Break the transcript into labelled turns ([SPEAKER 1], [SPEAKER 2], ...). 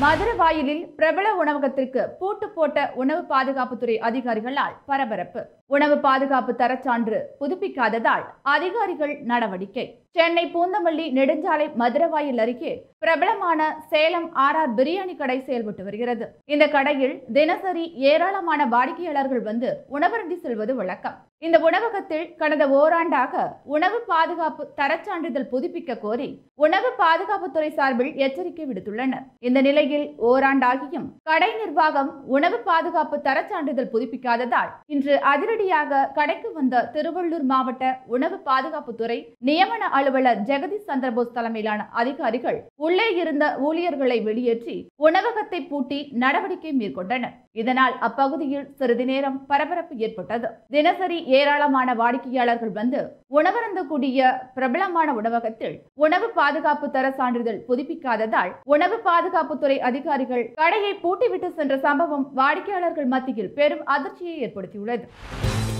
[SPEAKER 1] மதுரவாயிலில் பிரபல உணவகத்திற்கு பூட்டு போட்ட உணவு பாதுகாப்புத்துறை அதிகாரிகளால் பரபரப்பு உணவு பாதுகாப்பு தரச்சான்று புதுப்பிக்காததால் அதிகாரிகள் நடவடிக்கை சென்னை பூந்தமல்லி நெடுஞ்சாலை மதுரவாயில் அருகே பிரபலமான சேலம் ஆர் ஆர் பிரியாணி கடை செயல்பட்டு வருகிறது இந்த கடையில் தினசரி ஏராளமான வாடிக்கையாளர்கள் வந்து உணவருந்தி செல்வது வழக்கம் இந்த உணவகத்தில் கடந்த ஓராண்டாக உணவு பாதுகாப்பு தரச்சான்றிதழ் புதுப்பிக்க கோரி உணவு பாதுகாப்புத்துறை சார்பில் எச்சரிக்கை விடுத்துள்ளனர் இந்த நிலையில் ஓராண்டாகியும் கடை நிர்வாகம் உணவு பாதுகாப்பு தரச்சான்றிதழ் புதுப்பிக்காததால் இன்று அதிரடியாக கடைக்கு வந்த திருவள்ளூர் மாவட்ட உணவு பாதுகாப்புத்துறை நியமன அலுவலர் ஜெகதீஷ் சந்திரபோஸ் தலைமையிலான அதிகாரிகள் உள்ளே இருந்த ஊழியர்களை வெளியேற்றி உணவகத்தை பூட்டி நடவடிக்கை மேற்கொண்டனர் இதனால் அப்பகுதியில் சிறிது நேரம் பரபரப்பு ஏற்பட்டது தினசரி ஏராளமான வாடிக்கையாளர்கள் வந்து உணவருந்தக்கூடிய பிரபலமான உணவகத்தில் உணவு பாதுகாப்பு தர சான்றிதழ் புதுப்பிக்காததால் உணவு பாதுகாப்புத்துறை அதிகாரிகள் கடையை பூட்டிவிட்டு சென்ற சம்பவம் வாடிக்கையாளர்கள் மத்தியில் பெரும் அதிர்ச்சியை ஏற்படுத்தியுள்ளது